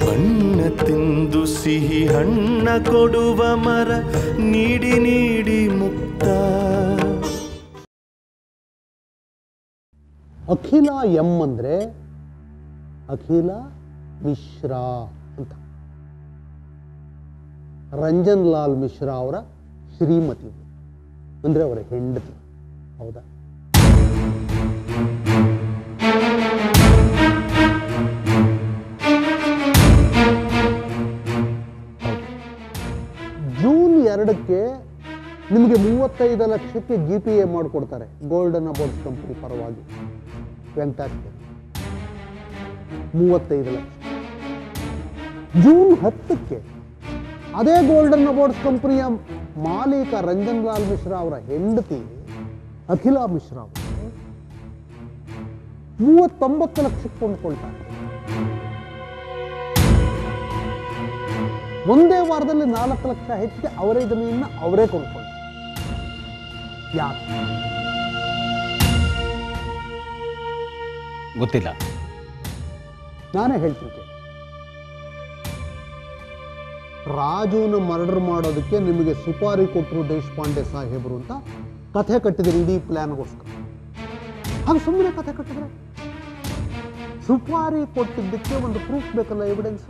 ಬಣ್ಣ ತಿಂದು ಸಿಹಿ ಹಣ್ಣ ಕೊಡುವ ಮರ ನೀಡಿ ನೀಡಿ ಮುಕ್ತ ಅಖಿಲ ಎಂ ಅಂದರೆ ಅಖಿಲ ಮಿಶ್ರಾ ಅಂತ ರಂಜನ್ ಲಾಲ್ ಮಿಶ್ರಾ ಅವರ ಶ್ರೀಮತಿ ಅಂದರೆ ಅವರ ಹೆಂಡತಿ ಹೌದಾ ಹೌದು. ಜೂನ್ ಎರಡಕ್ಕೆ ನಿಮಗೆ ಮೂವತ್ತೈದು ಲಕ್ಷಕ್ಕೆ ಜಿ ಪಿ ಎ ಮಾಡಿಕೊಡ್ತಾರೆ ಗೋಲ್ಡನ್ ಅಬೌಟ್ಸ್ ಕಂಪನಿ ಪರವಾಗಿ ಫ್ಯಾಂಟಾಸ್ಟಿಕ್ ಮೂವತ್ತೈದು ಲಕ್ಷ ಜೂನ್ ಹತ್ತಕ್ಕೆ ಅದೇ ಗೋಲ್ಡನ್ ಅಬೌಟ್ಸ್ ಕಂಪನಿಯ ಮಾಲೀಕ ರಂಜನ್ ಲಾಲ್ ಮಿಶ್ರಾ ಅವರ ಹೆಂಡತಿ ಅಖಿಲ ಮಿಶ್ರಾ ಅವರು ಮೂವತ್ತೊಂಬತ್ತು ಲಕ್ಷಕ್ಕೆ ಕೊಂಡ್ಕೊಳ್ತಾರೆ ಒಂದೇ ವಾರದಲ್ಲಿ ನಾಲ್ಕು ಲಕ್ಷ ಹೆಚ್ಚಿಗೆ ಅವರೇ ಜಮೀನನ್ನ ಅವರೇ ಕೊಂಡ್ಕೊಳ್ತಾರೆ ಯಾಕೆ ಗೊತ್ತಿಲ್ಲ ನಾನೇ ಹೇಳ್ತೀನಿ ಕೇಳಿ. ರಾಜುನ ಮರ್ಡರ್ ಮಾಡೋದಕ್ಕೆ ನಿಮಗೆ ಸುಪಾರಿ ಕೊಟ್ಟರು ದೇಶಪಾಂಡೆ ಸಾಹೇಬರು ಅಂತ ಕಥೆ ಕಟ್ಟಿದ್ರು ಇಡೀ ಪ್ಲಾನ್ಗೋಸ್ಕರ ಹಾಗೆ ಸುಮ್ಮನೆ ಕಥೆ ಕಟ್ಟಿದ್ರೆ ಸುಪಾರಿ ಕೊಟ್ಟಿದ್ದಕ್ಕೆ ಒಂದು ಪ್ರೂಫ್ ಬೇಕಲ್ಲ ಎವಿಡೆನ್ಸ್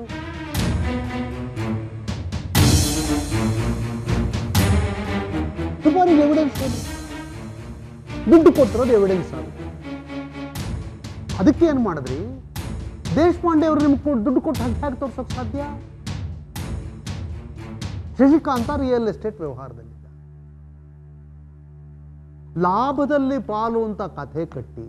ಸುಪಾರಿಗೆ ಎವಿಡೆನ್ಸ್ ದುಡ್ಡು ಕೊಟ್ಟಿರೋದು ಎವಿಡೆನ್ಸ್ ಅದು ಅದಕ್ಕೆ ಏನು ಮಾಡಿದ್ರಿ ದೇಶಪಾಂಡೆ ಅವರು ನಿಮ್ಗೆ ಕೊಟ್ಟು ದುಡ್ಡು ಕೊಟ್ಟು ಹಾಗೆ ಹೇಗೆ ತೋರ್ಸೋಕೆ ಸಾಧ್ಯ ಶಶಿಕಾಂತ ರಿಯಲ್ ಎಸ್ಟೇಟ್ ವ್ಯವಹಾರದಲ್ಲಿದ್ದ ಲಾಭದಲ್ಲಿ ಪಾಲು ಅಂತ ಕಥೆ ಕಟ್ಟಿ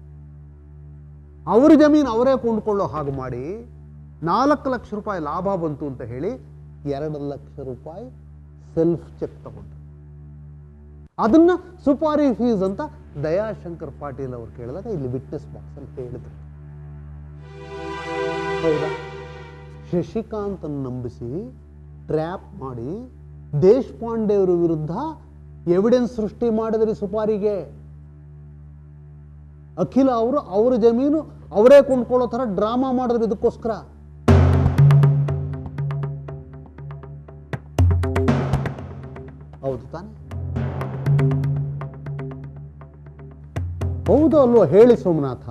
ಅವ್ರ ಜಮೀನು ಅವರೇ ಕೊಂಡ್ಕೊಳ್ಳೋ ಹಾಗೆ ಮಾಡಿ ನಾಲ್ಕು ಲಕ್ಷ ರೂಪಾಯಿ ಲಾಭ ಬಂತು ಅಂತ ಹೇಳಿ ಎರಡು ಲಕ್ಷ ರೂಪಾಯಿ ಸೆಲ್ಫ್ ಚೆಕ್ ತಗೊಂಡ್ರು ಅದನ್ನ ಸುಪಾರಿ ಫೀಸ್ ಅಂತ ದಯಾಶಂಕರ್ ಪಾಟೀಲ್ ಅವರು ಕೇಳಿದಾಗ ಇಲ್ಲಿ ವಿಟ್ನೆಸ್ ಬಾಕ್ಸ್ ಅಲ್ಲಿ ಹೇಳಿದ್ರು ಹೌದಾ ಶಶಿಕಾಂತ್ ನಂಬಿಸಿ ಟ್ರ್ಯಾಪ್ ಮಾಡಿ ದೇಶಪಾಂಡೆ ಅವರ ವಿರುದ್ಧ ಎವಿಡೆನ್ಸ್ ಸೃಷ್ಟಿ ಮಾಡಿದ್ರಿ ಸುಪಾರಿಗೆ ಅಖಿಲ ಅವರು ಅವರ ಜಮೀನು ಅವರೇ ಕೊಂಡ್ಕೊಳ್ಳೋ ಥರ ಡ್ರಾಮಾ ಮಾಡಿದ್ರು ಇದಕ್ಕೋಸ್ಕರ ಹೌದು ತಾನೆ ಹೌದು ಅಲ್ವೋ ಹೇಳಿ ಸೋಮನಾಥ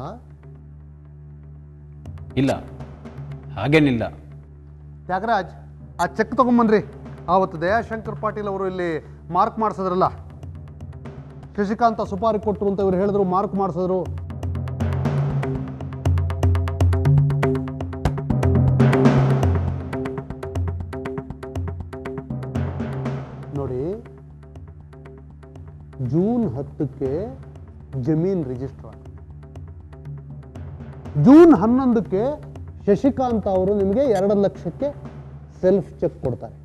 ಇಲ್ಲ ಹಾಗೇನಿಲ್ಲ ತ್ಯಾಗರಾಜ್ ಆ ಚೆಕ್ ತಗೊಂಬನ್ರಿ ಆವತ್ತು ದಯಾಶಂಕರ್ ಪಾಟೀಲ್ ಅವರು ಇಲ್ಲಿ ಮಾರ್ಕ್ ಮಾಡಿಸಿದ್ರಲ್ಲ ಶಶಿಕಾಂತ ಸುಪಾರಿ ಕೊಟ್ಟರು ಅಂತ ಇವ್ರು ಹೇಳಿದ್ರು ಮಾರ್ಕ್ ಮಾಡಿಸಿದ್ರು ನೋಡಿ ಜೂನ್ ಹತ್ತಕ್ಕೆ ಜಮೀನ್ ರಿಜಿಸ್ಟರ್ ಆಗುತ್ತೆ ಜೂನ್ ಹನ್ನೊಂದಕ್ಕೆ ಶಶಿಕಾಂತ್ ಅವರು ನಿಮಗೆ ಎರಡು ಲಕ್ಷಕ್ಕೆ ಸೆಲ್ಫ್ ಚೆಕ್ ಕೊಡ್ತಾರೆ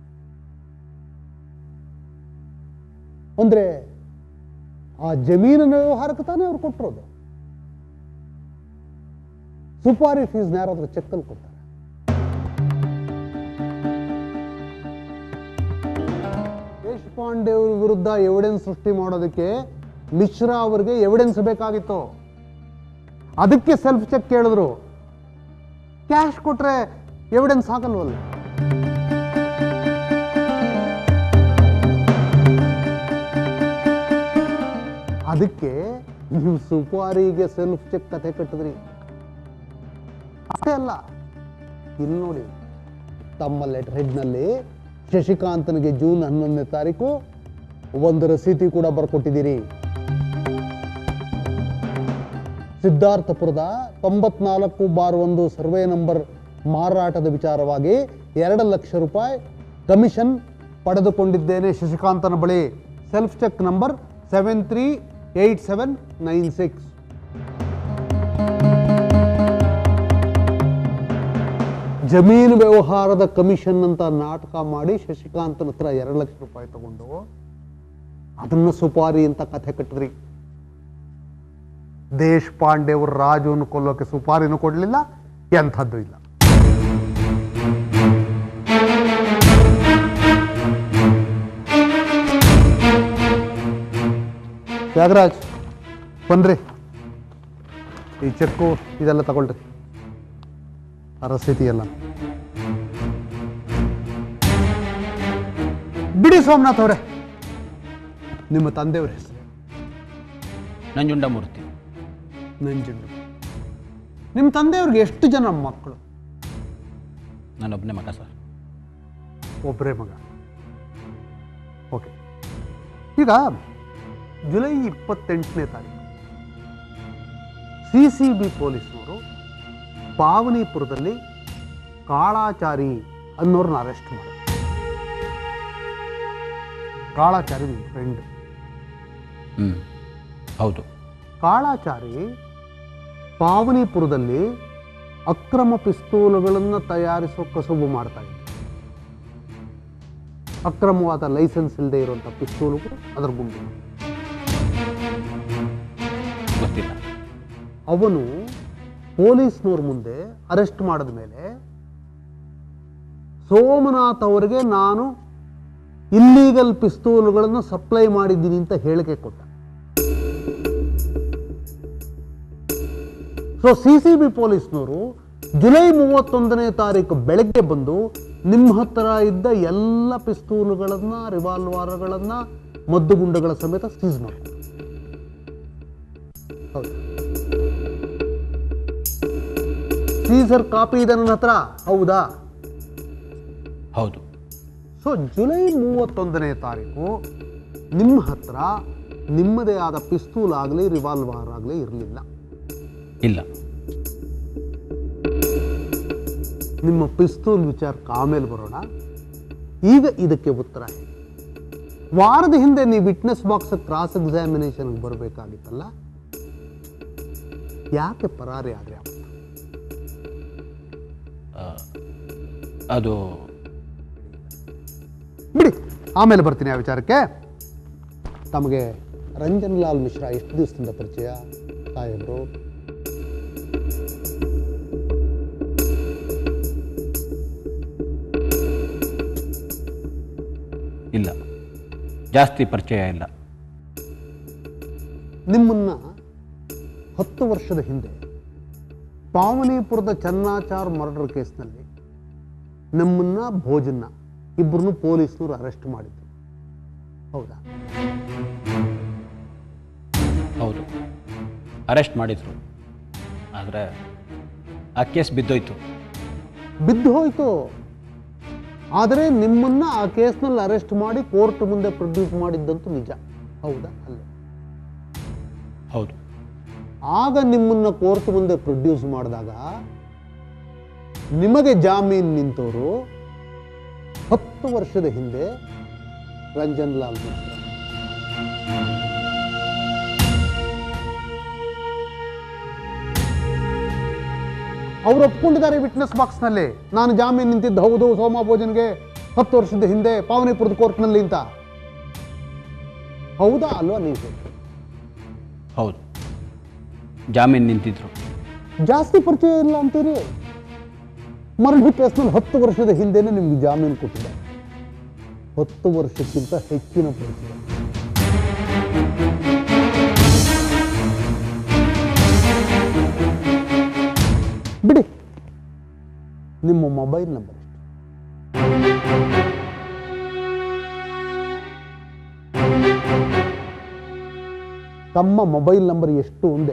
ಅಂದ್ರೆ ಆ ಜಮೀನಿನ ವ್ಯವಹಾರಕ್ಕೆ ತಾನೇ ಅವ್ರು ಕೊಟ್ಟಿರೋದು ಸುಪಾರಿ ಫೀಸ್ನ ಯಾರಾದ್ರೂ ಚೆಕ್ಕಲ್ಲಿ ಕೊಡ್ತಾರೆ ದೇಶಪಾಂಡೆ ಅವ್ರ ವಿರುದ್ಧ ಎವಿಡೆನ್ಸ್ ಸೃಷ್ಟಿ ಮಾಡೋದಕ್ಕೆ ಮಿಶ್ರಾ ಅವರಿಗೆ ಎವಿಡೆನ್ಸ್ ಬೇಕಾಗಿತ್ತು ಅದಕ್ಕೆ ಸೆಲ್ಫ್ ಚೆಕ್ ಕೇಳಿದ್ರು ಕ್ಯಾಶ್ ಕೊಟ್ರೆ ಎವಿಡೆನ್ಸ್ ಆಗಲ್ವಲ್ಲ ಅದಕ್ಕೆ ನೀವು ಸುಪಾರಿಗೆ ಸೆಲ್ಫ್ ಚೆಕ್ ಕತೆ ಕಟ್ಟಿದ್ರಿ ಅಷ್ಟೇ ಅಲ್ಲ ಇಲ್ಲಿ ನೋಡಿ ತಮ್ಮ ಲೆಟರ್ ಹೆಡ್ನಲ್ಲಿ ಶಶಿಕಾಂತನಿಗೆ ಜೂನ್ ಹನ್ನೊಂದನೇ ತಾರೀಕು ಒಂದು ರಸೀತಿ ಕೂಡ ಬರ್ಕೊಟ್ಟಿದ್ದೀರಿ ಸಿದ್ಧಾರ್ಥಪುರದ ತೊಂಬತ್ನಾಲ್ಕು ಬಾರ್ ಒಂದು ಸರ್ವೆ ನಂಬರ್ ಮಾರಾಟದ ವಿಚಾರವಾಗಿ ಎರಡು ಲಕ್ಷ ರೂಪಾಯಿ ಕಮಿಷನ್ ಪಡೆದುಕೊಂಡಿದ್ದೇನೆ ಶಶಿಕಾಂತನ ಬಳಿ self cheque number seven three eight seven nine six ಜಮೀನು ವ್ಯವಹಾರದ ಕಮಿಷನ್ ಅಂತ ನಾಟಕ ಮಾಡಿ ಶಶಿಕಾಂತನ ಹತ್ರ ಎರಡು ಲಕ್ಷ ರೂಪಾಯಿ ತಗೊಂಡು ಅದನ್ನ ಸುಪಾರಿ ಅಂತ ಕಥೆ ಕಟ್ಟಿದ್ರಿ ದೇಶಪಾಂಡೆ ಅವರು ರಾಜುವನ್ನು ಕೊಲ್ಲೋಕೆ ಸುಪಾರಿನೂ ಕೊಡಲಿಲ್ಲ ಎಂಥದ್ದು ಇಲ್ಲ ತ್ಯಾಗರಾಜ್ ಬನ್ರಿ ಈ ಚೆಕ್ಕು ಇದೆಲ್ಲ ತಗೊಳ್ರಿ ಆ ರಸೀತಿ ಎಲ್ಲ ಬಿಡಿ ಸೋಮನಾಥ್ ಅವರೇ ನಿಮ್ಮ ತಂದೆಯವ್ರ ಹೆಸರು ನಂಜುಂಡಮೂರ್ತಿ ನಂಜುಂಡು ನಿಮ್ಮ ತಂದೆಯವ್ರಿಗೆ ಎಷ್ಟು ಜನ ಮಕ್ಕಳು ನಾನೊಬ್ಬನೇ ಮಗ ಸರ್ ಒಬ್ಬರೇ ಮಗ ಓಕೆ ಈಗ ಜುಲೈ ಇಪ್ಪತ್ತೆಂಟನೇ ತಾರೀಕು ಸಿ ಸಿ ಬಿ ಪೊಲೀಸ್ನವರು ಪಾವನಿಪುರದಲ್ಲಿ ಕಾಳಾಚಾರಿ ಅನ್ನೋರನ್ನ ಅರೆಸ್ಟ್ ಮಾಡಿದ್ರು ಕಾಳಾಚಾರಿ ನಿಮ್ಮ ಫ್ರೆಂಡ್ ಹ್ಞೂ ಹೌದು ಕಾಳಾಚಾರಿ ಪಾವನಿಪುರದಲ್ಲಿ ಅಕ್ರಮ ಪಿಸ್ತೂಲುಗಳನ್ನು ತಯಾರಿಸೋ ಕಸುಬು ಮಾಡ್ತಾ ಇದ್ದ ಅಕ್ರಮವಾದ ಲೈಸೆನ್ಸ್ ಇಲ್ಲದೆ ಇರುವಂಥ ಪಿಸ್ತೂಲುಗಳು ಅದರ ಗುಂಡು ಗೊತ್ತಿಲ್ಲ ಅವನು ಪೊಲೀಸ್ನವ್ರ ಮುಂದೆ ಅರೆಸ್ಟ್ ಮಾಡಿದ ಮೇಲೆ ಸೋಮನಾಥ್ ಅವರಿಗೆ ನಾನು ಇಲ್ಲೀಗಲ್ ಪಿಸ್ತೂಲುಗಳನ್ನು ಸಪ್ಲೈ ಮಾಡಿದ್ದೀನಿ ಅಂತ ಹೇಳಿಕೆ ಕೊಟ್ಟ ಸೊ ಸಿ ಸಿ ಬಿ ಪೊಲೀಸ್ನವರು ಜುಲೈ ಮೂವತ್ತೊಂದನೇ ತಾರೀಕು ಬೆಳಗ್ಗೆ ಬಂದು ನಿಮ್ಮ ಹತ್ರ ಇದ್ದ ಎಲ್ಲ ಪಿಸ್ತೂಲುಗಳನ್ನ ರಿವಾಲ್ವಾರ್ಗಳನ್ನ ಮದ್ದುಗುಂಡುಗಳ ಸಮೇತ ಸೀಸ್ ಮಾಡಿ ಹೌದು ಸೀಸರ್ ಕಾಪಿ ಇದೆ ನನ್ನ ಹತ್ರ ಹೌದಾ ಹೌದು ಸೊ ಜುಲೈ ಮೂವತ್ತೊಂದನೇ ತಾರೀಕು ನಿಮ್ಮ ಹತ್ರ ನಿಮ್ಮದೇ ಆದ ಪಿಸ್ತೂಲ್ ಆಗಲಿ ರಿವಾಲ್ವರ್ ಆಗಲಿ ಇರಲಿಲ್ಲ ಇಲ್ಲ ನಿಮ್ಮ ಪಿಸ್ತೂಲ್ ವಿಚಾರಕ್ಕೆ ಆಮೇಲೆ ಬರೋಣ ಈಗ ಇದಕ್ಕೆ ಉತ್ತರ ಹೇಳಿ ವಾರದ ಹಿಂದೆ ನೀವು ವಿಟ್ನೆಸ್ ಬಾಕ್ಸ್ ಕ್ರಾಸ್ ಎಕ್ಸಾಮಿನೇಷನ್ಗೆ ಬರಬೇಕಾಗಿತ್ತಲ್ಲ ಯಾಕೆ ಪರಾರಿ ಆದ್ರೆ ಅವತ್ತು? ಆ, ಅದು ಬಿಡಿ ಆಮೇಲೆ ಬರ್ತೀನಿ ಆ ವಿಚಾರಕ್ಕೆ ತಮಗೆ ರಂಜನ್ ಲಾಲ್ ಮಿಶ್ರಾ ಎಷ್ಟು ದಿವಸದಿಂದ ಪರಿಚಯ ಸಾಹೇಬರು ಇಲ್ಲ ಜಾಸ್ತಿ ಪರಿಚಯ ಇಲ್ಲ ನಿಮ್ಮನ್ನ ಹತ್ತು ವರ್ಷದ ಹಿಂದೆ ಪಾವನಿಪುರದ ಚನ್ನಾಚಾರ್ ಮರ್ಡರ್ ಕೇಸ್ನಲ್ಲಿ ನಮ್ಮನ್ನ ಭೋಜನ್ನ ಇಬ್ಬರನ್ನು ಪೊಲೀಸ್ನವರು ಅರೆಸ್ಟ್ ಮಾಡಿದ್ರು ಹೌದಾ ಹೌದು ಅರೆಸ್ಟ್ ಮಾಡಿದರು ಆದರೆ ಆ ಕೇಸ್ ಬಿದ್ದೋಯ್ತು ಬಿದ್ದು ಹೋಯ್ತು ಆದರೆ ನಿಮ್ಮನ್ನ ಆ ಕೇಸ್ನಲ್ಲಿ ಅರೆಸ್ಟ್ ಮಾಡಿ ಕೋರ್ಟ್ ಮುಂದೆ ಪ್ರೊಡ್ಯೂಸ್ ಮಾಡಿದ್ದಂತೂ ನಿಜ ಹೌದಾ ಅಲ್ಲ ಹೌದು ಆಗ ನಿಮ್ಮನ್ನ ಕೋರ್ಟ್ ಮುಂದೆ ಪ್ರೊಡ್ಯೂಸ್ ಮಾಡಿದಾಗ ನಿಮಗೆ ಜಾಮೀನು ನಿಂತವರು ಹತ್ತು ವರ್ಷದ ಹಿಂದೆ ರಂಜನ್ ಲಾಲ್ ಮಿಶ್ರಾ ಅವ್ರು ಒಪ್ಕೊಂಡಿದ್ದಾರೆ ವಿಟ್ನೆಸ್ ಬಾಕ್ಸ್ನಲ್ಲಿ ನಾನು ಜಾಮೀನು ನಿಂತಿದ್ದು ಹೌದು ಸೋಮಾ ಭೋಜನ್ಗೆ ಹತ್ತು ವರ್ಷದ ಹಿಂದೆ ಪಾವನಿಪುರದ ಕೋರ್ಟ್ನಲ್ಲಿ ಅಂತ ಹೌದಾ ಅಲ್ವಾ ನೀವು ಹೇಳಿ? ಹೌದು ಜಾಮೀನು ನಿಂತಿದ್ರು ಜಾಸ್ತಿ ಪರಿಚಯ ಇಲ್ಲ ಅಂತೀರಿ ಮರಳಿ ಕೇಸ್ನಲ್ಲಿ ಹತ್ತು ವರ್ಷದ ಹಿಂದೆನೇ ನಿಮ್ಗೆ ಜಾಮೀನು ಕೊಟ್ಟಿದ್ದಾರೆ ಹತ್ತು ವರ್ಷಕ್ಕಿಂತ ಹೆಚ್ಚಿನ ಪರಿಚಯ ಬಿಡಿ ನಿಮ್ಮ ಮೊಬೈಲ್ ನಂಬರ್ ಎಷ್ಟು ತಮ್ಮ ಮೊಬೈಲ್ ನಂಬರ್ ಎಷ್ಟು ಒಂದೇ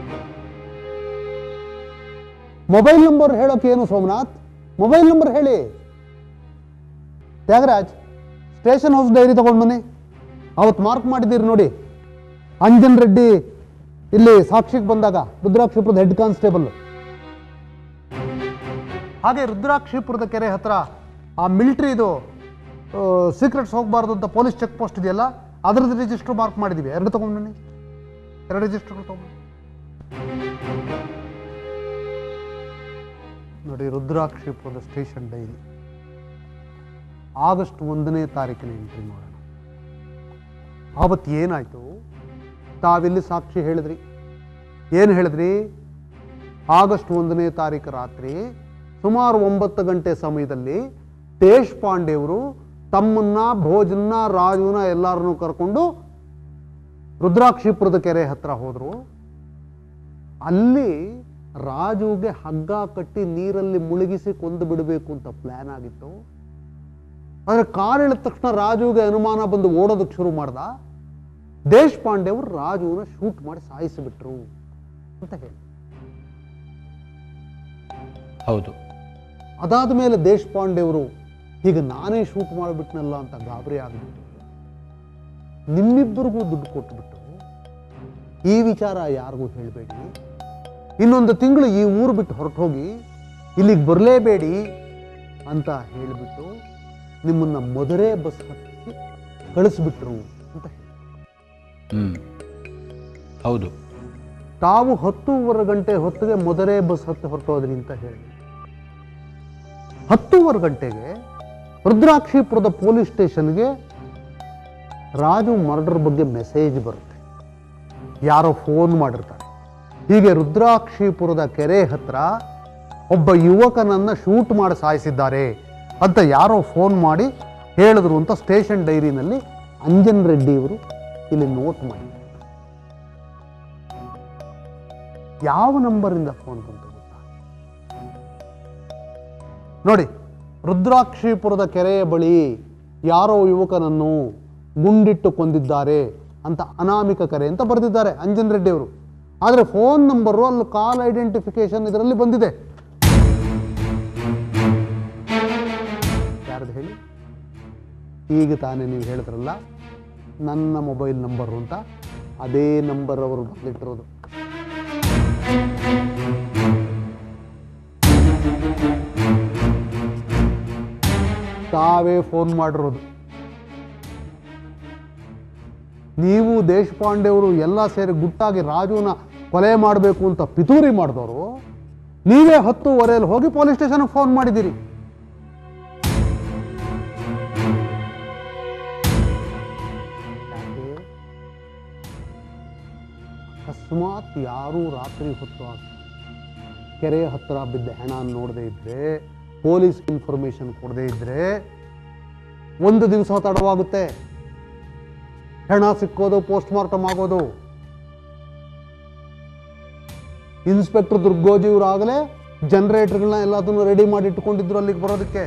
ಮೊಬೈಲ್ ನಂಬರ್ ಹೇಳೋಕೆ ಏನು ಸೋಮನಾಥ್ ಮೊಬೈಲ್ ನಂಬರ್ ಹೇಳಿ ತ್ಯಾಗರಾಜ್ ಸ್ಟೇಷನ್ ಹೌಸ್ ಡೈರಿ ತಗೊಂಡು ಬನ್ನಿ ಅವತ್ತು ಮಾರ್ಕ್ ಮಾಡಿದ್ದೀರಿ ನೋಡಿ ಅಂಜನ್ ರೆಡ್ಡಿ ಇಲ್ಲಿ ಸಾಕ್ಷಿಗೆ ಬಂದಾಗ ರುದ್ರಾಕ್ಷಿಪುರದ ಹೆಡ್ ಕಾನ್ಸ್ಟೇಬಲ್ ಹಾಗೆ ರುದ್ರಾಕ್ಷಿಪುರದ ಕೆರೆ ಹತ್ರ ಆ ಮಿಲಿಟ್ರಿದು ಸೀಕ್ರೆಟ್ಸ್ ಹೋಗಬಾರ್ದು ಅಂತ ಪೊಲೀಸ್ ಚೆಕ್ ಪೋಸ್ಟ್ ಇದೆಯಲ್ಲ ಅದರದ್ದು ರಿಜಿಸ್ಟರ್ ಮಾರ್ಕ್ ಮಾಡಿದ್ದೀವಿ ಎರಡು ತಗೊಂಡು ಬನ್ನಿ ಎರಡು ರಿಜಿಸ್ಟರ್ಗಳು ತಗೊಂಡು ನೋಡಿ ರುದ್ರಾಕ್ಷಿಪುರದ ಸ್ಟೇಷನ್ ಡೈರಿ ಆಗಸ್ಟ್ ಒಂದನೇ ತಾರೀಕಿನ ಎಂಟ್ರಿ ನೋಡೋಣ ಆವತ್ತು ಏನಾಯ್ತು ತಾವಿಲ್ಲಿ ಸಾಕ್ಷಿ ಹೇಳಿದ್ರಿ ಏನು ಹೇಳಿದ್ರಿ ಆಗಸ್ಟ್ ಒಂದನೇ ತಾರೀಕು ರಾತ್ರಿ ಸುಮಾರು ಒಂಬತ್ತು ಗಂಟೆ ಸಮಯದಲ್ಲಿ ದೇಶಪಾಂಡೆಯವರು ತಮ್ಮನ್ನ ಭೋಜನ್ನ ರಾಜುನ ಎಲ್ಲರನ್ನೂ ಕರ್ಕೊಂಡು ರುದ್ರಾಕ್ಷಿಪುರದ ಕೆರೆ ಹತ್ರ ಹೋದರು ಅಲ್ಲಿ ರಾಜುಗೆ ಹಗ್ಗ ಕಟ್ಟಿ ನೀರಲ್ಲಿ ಮುಳುಗಿಸಿ ಕೊಂದು ಬಿಡಬೇಕು ಅಂತ ಪ್ಲಾನ್ ಆಗಿತ್ತು ಆದರೆ ಕಾರ್ ಇಳಿದ ತಕ್ಷಣ ರಾಜುಗೆ ಅನುಮಾನ ಬಂದು ಓಡೋದಕ್ಕೆ ಶುರು ಮಾಡ್ದ ದೇಶಪಾಂಡೆ ಅವರು ರಾಜುನ ಶೂಟ್ ಮಾಡಿ ಸಾಯಿಸಿಬಿಟ್ರು ಅಂತ ಹೇಳಿ ಹೌದು ಅದಾದ ಮೇಲೆ ದೇಶಪಾಂಡೆ ಅವರು ಈಗ ನಾನೇ ಶೂಟ್ ಮಾಡಿಬಿಟ್ನಲ್ಲ ಅಂತ ಗಾಬರಿ ಆಗಿಬಿಟ್ಟು ನಿಮ್ಮಿಬ್ಬರಿಗೂ ದುಡ್ಡು ಕೊಟ್ಬಿಟ್ಟು ಈ ವಿಚಾರ ಯಾರಿಗೂ ಹೇಳಬೇಡಿ ಇನ್ನೊಂದು ತಿಂಗಳು ಈ ಊರು ಬಿಟ್ಟು ಹೊರಟು ಹೋಗಿ ಇಲ್ಲಿಗೆ ಬರಲೇಬೇಡಿ ಅಂತ ಹೇಳಿಬಿಟ್ಟು ನಿಮ್ಮನ್ನ ಮದುರೆ ಬಸ್ ಹತ್ತಿ ಕಳಿಸ್ಬಿಟ್ರು ಅಂತ ಹೇಳಿ ಹ್ಞೂ ಹೌದು ತಾವು ಹತ್ತೂವರೆ ಗಂಟೆ ಹೊತ್ತಿಗೆ ಮದುರೆ ಬಸ್ ಹತ್ತಿ ಹೊರಟೋದ್ರಿ ಅಂತ ಹೇಳಿ ಹತ್ತೂವರೆ ಗಂಟೆಗೆ ರುದ್ರಾಕ್ಷಿಪುರದ ಪೊಲೀಸ್ ಸ್ಟೇಷನ್ಗೆ ರಾಜು ಮರ್ಡರ್ ಬಗ್ಗೆ ಮೆಸೇಜ್ ಬರುತ್ತೆ ಯಾರೋ ಫೋನ್ ಮಾಡಿರ್ತಾರೆ ಹೀಗೆ ರುದ್ರಾಕ್ಷಿಪುರದ ಕೆರೆ ಹತ್ರ ಒಬ್ಬ ಯುವಕನನ್ನ ಶೂಟ್ ಮಾಡಿ ಸಾಯಿಸಿದ್ದಾರೆ ಅಂತ ಯಾರೋ ಫೋನ್ ಮಾಡಿ ಹೇಳಿದ್ರು ಅಂತ ಸ್ಟೇಷನ್ ಡೈರಿನಲ್ಲಿ ಅಂಜನ್ ರೆಡ್ಡಿ ಅವರು ಇಲ್ಲಿ ನೋಟ್ ಮಾಡಿದ್ದಾರೆ ಯಾವ ನಂಬರಿಂದ ಫೋನ್ ಬಂತು ಗೊತ್ತಾ ನೋಡಿ ರುದ್ರಾಕ್ಷಿಪುರದ ಕೆರೆಯ ಬಳಿ ಯಾರೋ ಯುವಕನನ್ನು ಗುಂಡಿಟ್ಟು ಕೊಂದಿದ್ದಾರೆ ಅಂತ ಅನಾಮಿಕ ಕರೆ ಅಂತ ಬರೆದಿದ್ದಾರೆ ಅಂಜನ್ ರೆಡ್ಡಿ ಅವರು ಆದರೆ ಫೋನ್ ನಂಬರು ಅಲ್ಲಿ ಕಾಲ್ ಐಡೆಂಟಿಫಿಕೇಶನ್ ಇದರಲ್ಲಿ ಬಂದಿದೆ ಯಾರ್ದು ಹೇಳಿ ಈಗ ತಾನೇ ನೀವು ಹೇಳಿದ್ರಲ್ಲ ನನ್ನ ಮೊಬೈಲ್ ನಂಬರು ಅಂತ ಅದೇ ನಂಬರ್ ಅವರು ಬರೆದಿಟ್ಟಿರೋದು ತಾವೇ ಫೋನ್ ಮಾಡಿರೋದು ನೀವು ದೇಶಪಾಂಡೆ ಅವರು ಎಲ್ಲ ಸೇರಿ ಗುಟ್ಟಾಗಿ ರಾಜುನ ಕೊಲೆ ಮಾಡಬೇಕು ಅಂತ ಪಿತೂರಿ ಮಾಡಿದವರು ನೀವೇ ಹತ್ತುವರೆಯಲ್ಲಿ ಹೋಗಿ ಪೊಲೀಸ್ ಸ್ಟೇಷನ್ಗೆ ಫೋನ್ ಮಾಡಿದ್ದೀರಿ ಯಾಕೆ ಅಕಸ್ಮಾತ್ ಯಾರೂ ರಾತ್ರಿ ಹೊತ್ತು ಆ ಕೆರೆ ಹತ್ತಿರ ಬಿದ್ದ ಹೆಣ ನೋಡದೇ ಇದ್ರೆ ಪೊಲೀಸ್ ಇನ್ಫಾರ್ಮೇಶನ್ ಕೊಡದೇ ಇದ್ರೆ ಒಂದು ದಿವಸ ತಡವಾಗುತ್ತೆ ಹೆಣ ಸಿಕ್ಕೋದು ಪೋಸ್ಟ್ ಮಾರ್ಟಮ್ ಆಗೋದು ಇನ್ಸ್ಪೆಕ್ಟರ್ ದುರ್ಗೋಜಿ ಇವರಾಗಲೇ ಜನರೇಟರ್ಗಳನ್ನ ಎಲ್ಲದನ್ನು ರೆಡಿ ಮಾಡಿ ಇಟ್ಕೊಂಡಿದ್ರು ಅಲ್ಲಿಗೆ ಬರೋದಕ್ಕೆ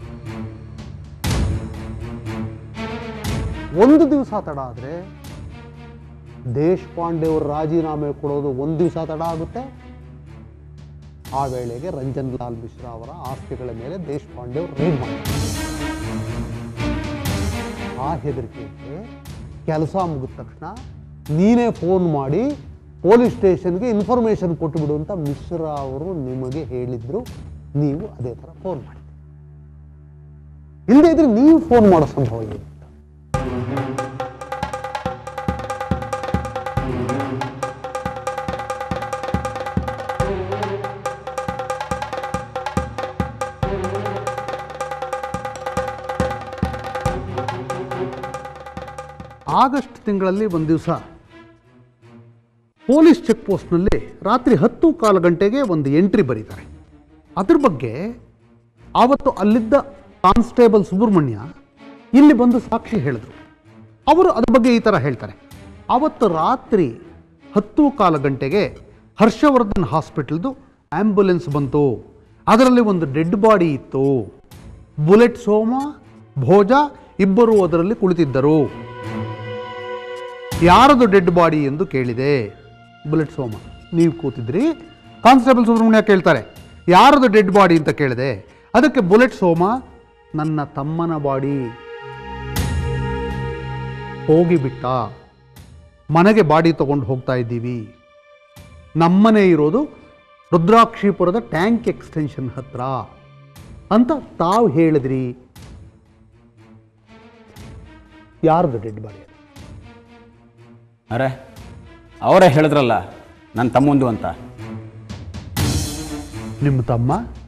ಒಂದು ದಿವಸ ತಡ ಆದರೆ ದೇಶಪಾಂಡೆ ಅವರು ರಾಜೀನಾಮೆ ಕೊಡೋದು ಒಂದು ದಿವಸ ತಡ ಆಗುತ್ತೆ ಆ ವೇಳೆಗೆ ರಂಜನ್ ಲಾಲ್ ಮಿಶ್ರಾ ಅವರ ಆಸ್ತಿಗಳ ಮೇಲೆ ದೇಶಪಾಂಡೆ ಅವರು ರೈಡ್ ಮಾಡ್ತಾರೆ ಆ ಹೆದರಿಕೆಗೆ ಕೆಲಸ ಮುಗಿದ ತಕ್ಷಣ ನೀನೇ ಫೋನ್ ಮಾಡಿ ಪೊಲೀಸ್ ಸ್ಟೇಷನ್ಗೆ ಇನ್ಫಾರ್ಮೇಶನ್ ಕೊಟ್ಟುಬಿಡು ಅಂತ ಮಿಶ್ರಾ ಅವರು ನಿಮಗೆ ಹೇಳಿದ್ರು ನೀವು ಅದೇ ಥರ ಫೋನ್ ಮಾಡಿ ಇಲ್ಲದೇ ಇದ್ರೆ ನೀವು ಫೋನ್ ಮಾಡೋ ಸಂಭವ ಇದೆ ಆಗಸ್ಟ್ ತಿಂಗಳಲ್ಲಿ ಒಂದು ದಿವಸ ಪೊಲೀಸ್ ಚೆಕ್ ಪೋಸ್ಟ್ನಲ್ಲಿ ರಾತ್ರಿ ಹತ್ತು ಕಾಲು ಗಂಟೆಗೆ ಒಂದು ಎಂಟ್ರಿ ಬರೀತಾರೆ ಅದ್ರ ಬಗ್ಗೆ ಆವತ್ತು ಅಲ್ಲಿದ್ದ ಕಾನ್ಸ್ಟೇಬಲ್ ಸುಬ್ರಹ್ಮಣ್ಯ ಇಲ್ಲಿ ಬಂದು ಸಾಕ್ಷಿ ಹೇಳಿದ್ರು ಅವರು ಅದ್ರ ಬಗ್ಗೆ ಈ ಥರ ಹೇಳ್ತಾರೆ ಆವತ್ತು ರಾತ್ರಿ ಹತ್ತು ಕಾಲು ಗಂಟೆಗೆ ಹರ್ಷವರ್ಧನ್ ಹಾಸ್ಪಿಟಲ್ದು ಆ್ಯಂಬುಲೆನ್ಸ್ ಬಂತು ಅದರಲ್ಲಿ ಒಂದು ಡೆಡ್ ಬಾಡಿ ಇತ್ತು ಬುಲೆಟ್ ಸೋಮ ಭೋಜ ಇಬ್ಬರು ಅದರಲ್ಲಿ ಕುಳಿತಿದ್ದರು ಯಾರದು ಡೆಡ್ ಬಾಡಿ ಎಂದು ಕೇಳಿದೆ ಬುಲೆಟ್ ಸೋಮ ನೀವು ಕೂತಿದ್ರಿ ಕಾನ್ಸ್ಟೇಬಲ್ ಸುಬ್ರಹ್ಮಣ್ಯ ಕೇಳ್ತಾರೆ ಯಾರದು ಡೆಡ್ ಬಾಡಿ ಅಂತ ಕೇಳಿದೆ ಅದಕ್ಕೆ ಬುಲೆಟ್ ಸೋಮ ನನ್ನ ತಮ್ಮನ ಬಾಡಿ ಹೋಗಿಬಿಟ್ಟ ಮನೆಗೆ ಬಾಡಿ ತಗೊಂಡು ಹೋಗ್ತಾ ಇದ್ದೀವಿ ನಮ್ಮನೆ ಇರೋದು ರುದ್ರಾಕ್ಷಿಪುರದ ಟ್ಯಾಂಕ್ ಎಕ್ಸ್ಟೆನ್ಷನ್ ಹತ್ರ ಅಂತ ತಾವು ಹೇಳಿದ್ರಿ ಯಾರ್ದು ಡೆಡ್ ಬಾಡಿ ಅದು? ಅರೆ ಅವರೇ ಹೇಳಿದ್ರಲ್ಲ ನನ್ನ ತಮ್ಮಂದು ಅಂತ ನಿಮ್ಮ ತಮ್ಮ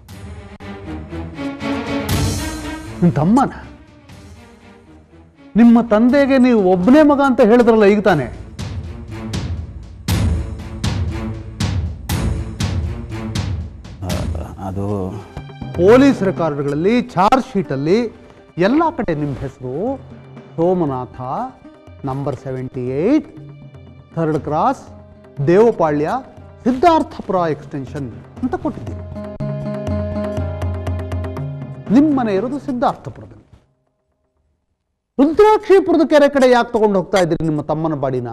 ನಿಮ್ಮ ತಮ್ಮನ ನಿಮ್ಮ ತಂದೆಗೆ ನೀವು ಒಬ್ಬನೇ ಮಗ ಅಂತ ಹೇಳಿದ್ರಲ್ಲ ಈಗ ತಾನೆ ಅದು ಪೊಲೀಸ್ ರೆಕಾರ್ಡ್ಗಳಲ್ಲಿ ಚಾರ್ಜ್ ಶೀಟಲ್ಲಿ ಎಲ್ಲ ಕಡೆ ನಿಮ್ಮ ಹೆಸರು Somanatha number seventy eight third cross Devapalya Siddharthapura extension ಅಂತ ಕೊಟ್ಟಿದ್ದೀರಿ ನಿಮ್ಮ ಮನೆ ಇರೋದು ಸಿದ್ಧಾರ್ಥಪುರದಲ್ಲಿ ರುದ್ರಾಕ್ಷಿಪುರದ ಕೆರೆ ಕಡೆ ಯಾಕೆ ತಗೊಂಡು ಹೋಗ್ತಾ ಇದ್ದೀರಿ ನಿಮ್ಮ ತಮ್ಮನ ಬಾಡಿನ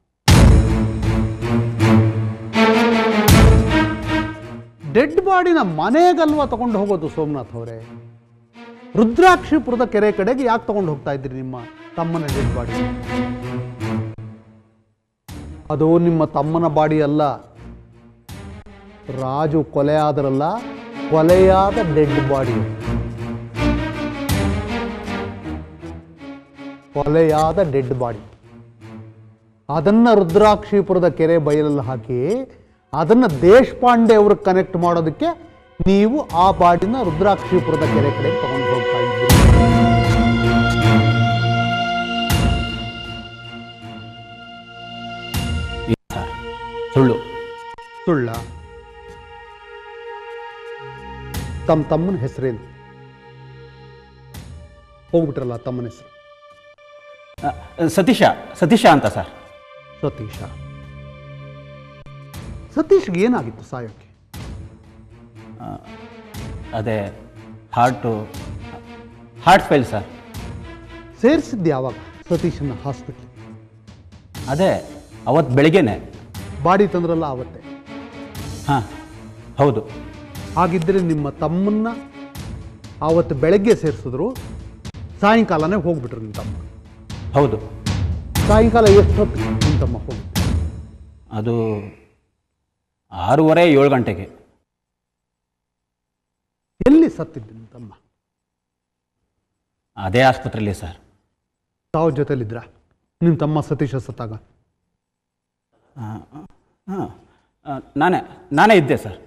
ಡೆಡ್ ಬಾಡಿನ ಮನೆಗಲ್ವಾ ತಗೊಂಡು ಹೋಗೋದು ಸೋಮನಾಥ್ ಅವರೇ ರುದ್ರಾಕ್ಷಿಪುರದ ಕೆರೆ ಕಡೆಗೆ ಯಾಕೆ ತಗೊಂಡು ಹೋಗ್ತಾ ಇದ್ದೀರಿ ನಿಮ್ಮ ತಮ್ಮನ ಡೆಡ್ ಬಾಡಿ ಅದು ನಿಮ್ಮ ತಮ್ಮನ ಬಾಡಿ ಅಲ್ಲ ರಾಜು ಕೊಲೆ ಆದರಲ್ಲ ಕೊಲೆಯಾದ ಡೆಡ್ ಬಾಡಿ ಕೊಲೆಯಾದ ಡೆಡ್ ಬಾಡಿ ಅದನ್ನ ರುದ್ರಾಕ್ಷಿಪುರದ ಕೆರೆ ಬಯಲಲ್ಲಿ ಹಾಕಿ ಅದನ್ನ ದೇಶಪಾಂಡೆ ಅವ್ರಿಗೆ ಕನೆಕ್ಟ್ ಮಾಡೋದಕ್ಕೆ ನೀವು ಆ ಬಾಡಿನ ರುದ್ರಾಕ್ಷಿಪುರದ ಕೆರೆ ಕಡೆ ತಗೊಂಡು ಹೋಗ್ತಾ ಇದ್ದೀರಿ ಇಲ್ಲ ಸರ್ ಸುಳ್ಳು ಸುಳ್ಳ ತಮ್ಮ ತಮ್ಮನ ಹೆಸರೇನು ಹೋಗ್ಬಿಟ್ರಲ್ಲ ತಮ್ಮನ ಹೆಸರು ಆ, ಸತೀಶ ಸತೀಶ ಅಂತ ಸರ್ ಸತೀಶ ಸತೀಶ್ಗೆ ಏನಾಗಿತ್ತು ಸಾಯೋಕ್ಕೆ ಅದೇ ಹಾರ್ಟು ಹಾರ್ಟ್ ಫೇಲ್ ಸರ್ ಸೇರಿಸಿದ್ದು ಯಾವಾಗ ಸತೀಶನ ಹಾಸ್ಪಿಟ್ಲ್ ಅದೇ ಅವತ್ತು ಬೆಳಿಗ್ಗೆನೆ ಬಾಡಿ ತಂದ್ರಲ್ಲ ಆವತ್ತೆ ಹಾಂ ಹೌದು ಹಾಗಿದ್ದರೆ ನಿಮ್ಮ ತಮ್ಮನ್ನ ಆವತ್ತು ಬೆಳಗ್ಗೆ ಸೇರಿಸಿದ್ರು ಸಾಯಂಕಾಲನೇ ಹೋಗ್ಬಿಟ್ರು ನಿಮ್ಮ ತಮ್ಮ ಹೌದು ಸಾಯಂಕಾಲ ಎಷ್ಟೊತ್ತು ನಿಮ್ಮ ತಮ್ಮ ಹೋಗ್ಬಿಟ್ಟು ಅದು ಆರೂವರೆ ಏಳು ಗಂಟೆಗೆ ಎಲ್ಲಿ ಸತ್ತಿದ್ದು ನಿಮ್ಮ ತಮ್ಮ ಅದೇ ಆಸ್ಪತ್ರೆಯಲ್ಲಿ ಸರ್ ತಾವು ಜೊತೆಲಿದ್ರ ನಿಮ್ಮ ತಮ್ಮ ಸತೀಶ ಸತ್ತಾಗ ಹಾಂ ನಾನೇ ನಾನೇ ಇದ್ದೆ ಸರ್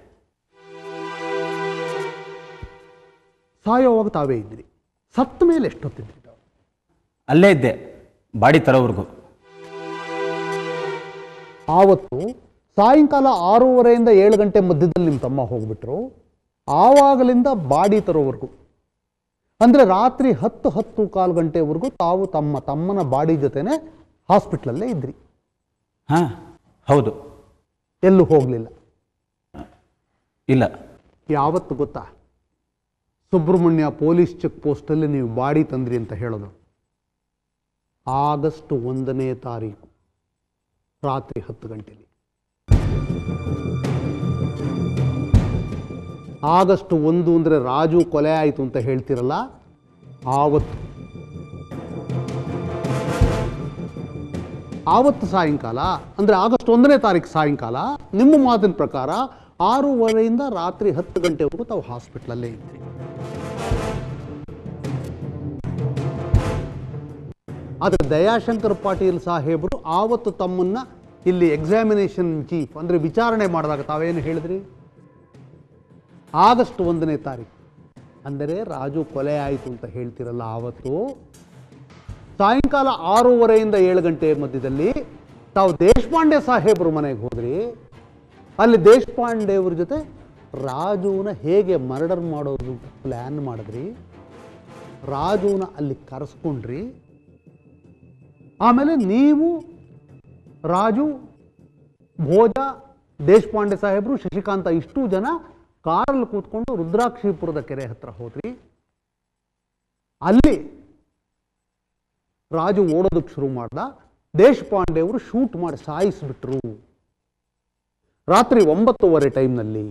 ಸಾಯೋವಾಗ ತಾವೇ ಇದ್ರಿ ಸತ್ತ ಮೇಲೆ ಎಷ್ಟೊತ್ತಿದ್ರಿ ತಾವು ಅಲ್ಲೇ ಇದ್ದೆ ಬಾಡಿ ತರೋವರೆಗೂ ಆವತ್ತು ಸಾಯಂಕಾಲ ಆರೂವರೆಯಿಂದ ಏಳು ಗಂಟೆ ಮಧ್ಯದಲ್ಲಿ ನಿಮ್ಮ ತಮ್ಮ ಹೋಗ್ಬಿಟ್ರು ಆವಾಗಲಿಂದ ಬಾಡಿ ತರೋವರೆಗೂ ಅಂದರೆ ರಾತ್ರಿ ಹತ್ತು ಹತ್ತು ಕಾಲು ಗಂಟೆವರೆಗೂ ತಾವು ತಮ್ಮ ತಮ್ಮನ ಬಾಡಿ ಜೊತೆನೆ ಹಾಸ್ಪಿಟ್ಲಲ್ಲೇ ಇದ್ರಿ ಹಾಂ ಹೌದು ಎಲ್ಲೂ ಹೋಗಲಿಲ್ಲ ಇಲ್ಲ ಯಾವತ್ತು ಗೊತ್ತಾ ಸುಬ್ರಹ್ಮಣ್ಯ ಪೊಲೀಸ್ ಚೆಕ್ ಪೋಸ್ಟಲ್ಲಿ ನೀವು ಬಾಡಿ ತಂದ್ರಿ ಅಂತ ಹೇಳೋದು ಆಗಸ್ಟ್ ಒಂದನೇ ತಾರೀಕು ರಾತ್ರಿ ಹತ್ತು ಗಂಟೆಲಿ ಆಗಸ್ಟ್ ಒಂದು ಅಂದರೆ ರಾಜು ಕೊಲೆ ಆಯಿತು ಅಂತ ಹೇಳ್ತಿರಲ್ಲ ಆವತ್ತು ಆವತ್ತು ಸಾಯಂಕಾಲ ಅಂದರೆ ಆಗಸ್ಟ್ ಒಂದನೇ ತಾರೀಕು ಸಾಯಂಕಾಲ ನಿಮ್ಮ ಮಾತಿನ ಪ್ರಕಾರ ಆರೂವರೆಯಿಂದ ರಾತ್ರಿ ಹತ್ತು ಗಂಟೆವರೆಗೂ ತಾವು ಹಾಸ್ಪಿಟ್ಲಲ್ಲೇ ಇದ್ರಿ ಆದರೆ ದಯಾಶಂಕರ್ ಪಾಟೀಲ್ ಸಾಹೇಬರು ಆವತ್ತು ತಮ್ಮನ್ನ ಇಲ್ಲಿ ಎಕ್ಸಾಮಿನೇಷನ್ ಚೀಫ್ ಅಂದರೆ ವಿಚಾರಣೆ ಮಾಡಿದಾಗ ತಾವೇನು ಹೇಳಿದ್ರಿ ಆಗಸ್ಟ್ ಒಂದನೇ ತಾರೀಕು ಅಂದರೆ ರಾಜು ಕೊಲೆ ಆಯಿತು ಅಂತ ಹೇಳ್ತಿರಲ್ಲ ಆವತ್ತು ಸಾಯಂಕಾಲ ಆರೂವರೆಯಿಂದ ಏಳು ಗಂಟೆ ಮಧ್ಯದಲ್ಲಿ ತಾವು ದೇಶಪಾಂಡೆ ಸಾಹೇಬ್ರ ಮನೆಗೆ ಹೋದ್ರಿ ಅಲ್ಲಿ ದೇಶಪಾಂಡೆ ಅವ್ರ ಜೊತೆ ರಾಜುನ ಹೇಗೆ ಮರ್ಡರ್ ಮಾಡೋದು ಪ್ಲ್ಯಾನ್ ಮಾಡಿದ್ರಿ ರಾಜುನ ಅಲ್ಲಿ ಕರೆಸ್ಕೊಂಡ್ರಿ ಆಮೇಲೆ ನೀವು ರಾಜು ಭೋಜ ದೇಶಪಾಂಡೆ ಸಾಹೇಬರು ಶಶಿಕಾಂತ ಇಷ್ಟು ಜನ ಕಾರಲ್ಲಿ ಕೂತ್ಕೊಂಡು ರುದ್ರಾಕ್ಷಿಪುರದ ಕೆರೆ ಹತ್ರ ಹೋದ್ರಿ ಅಲ್ಲಿ ರಾಜು ಓಡೋದಕ್ಕೆ ಶುರು ಮಾಡ್ದ ದೇಶಪಾಂಡೆ ಅವರು ಶೂಟ್ ಮಾಡಿ ಸಾಯಿಸಿಬಿಟ್ರು ರಾತ್ರಿ ಒಂಬತ್ತುವರೆ ಟೈಮ್ನಲ್ಲಿ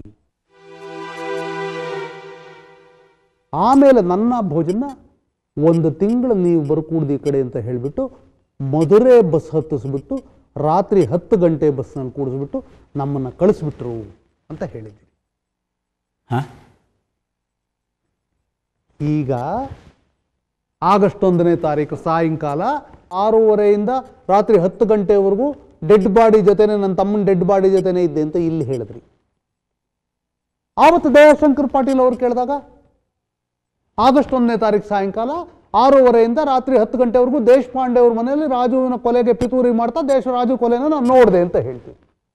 ಆಮೇಲೆ ನನ್ನ ಭೋಜನ ಒಂದು ತಿಂಗಳು ನೀವು ಬರ್ಕೂಡ್ದು ಈ ಕಡೆ ಅಂತ ಹೇಳಿಬಿಟ್ಟು ಮಧುರೆ ಬಸ್ ಹತ್ತಿಸ್ಬಿಟ್ಟು ರಾತ್ರಿ ಹತ್ತು ಗಂಟೆ ಬಸ್ನಲ್ಲಿ ಕೂಡಿಸ್ಬಿಟ್ಟು ನಮ್ಮನ್ನು ಕಳಿಸ್ಬಿಟ್ರು ಅಂತ ಹೇಳಿದ್ವಿ ಹಾಂ ಈಗ ಆಗಸ್ಟ್ ಒಂದನೇ ತಾರೀಕು ಸಾಯಂಕಾಲ ಆರೂವರೆಯಿಂದ ರಾತ್ರಿ ಹತ್ತು ಗಂಟೆವರೆಗೂ ಡೆಡ್ ಬಾಡಿ ಜೊತೆನೆ ನನ್ನ ತಮ್ಮನ ಡೆಡ್ ಬಾಡಿ ಜೊತೆನೆ ಇದ್ದೆ ಅಂತ ಇಲ್ಲಿ ಹೇಳಿದ್ರಿ ಆವತ್ತು ದಯಾಶಂಕರ್ ಪಾಟೀಲ್ ಅವರು ಕೇಳಿದಾಗ ಆಗಸ್ಟ್ ಒಂದನೇ ತಾರೀಕು ಸಾಯಂಕಾಲ ಆರೂವರೆಯಿಂದ ರಾತ್ರಿ ಹತ್ತು ಗಂಟೆವರೆಗೂ ದೇಶಪಾಂಡೆ ಅವ್ರ ಮನೆಯಲ್ಲಿ ರಾಜುವಿನ ಕೊಲೆಗೆ ಪಿತೂರಿ ಮಾಡ್ತಾ ದೇಶ ರಾಜು ಕೊಲೆನ ನಾನು ನೋಡಿದೆ ಅಂತ ಹೇಳ್ತೀವಿ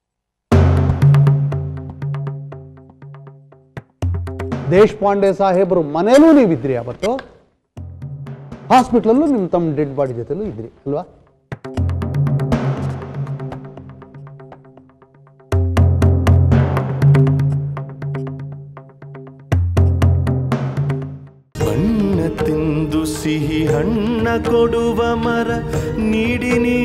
ದೇಶಪಾಂಡೆ ಸಾಹೇಬರು ಮನೇಲೂ ನೀವಿದ್ರಿ ಅವತ್ತು ಹಾಸ್ಪಿಟ್ಲಲ್ಲೂ ನಿಮ್ಮ ತಮ್ಮ ಡೆಡ್ ಬಾಡಿ ಜೊತೆಲೂ ಇದ್ರಿ ಅಲ್ವಾ ತಿಂದು ಸಿಹಿ ಹಣ್ಣ ಕೊಡುವ ಮರ ನೀಡಿ ನೀಡಿ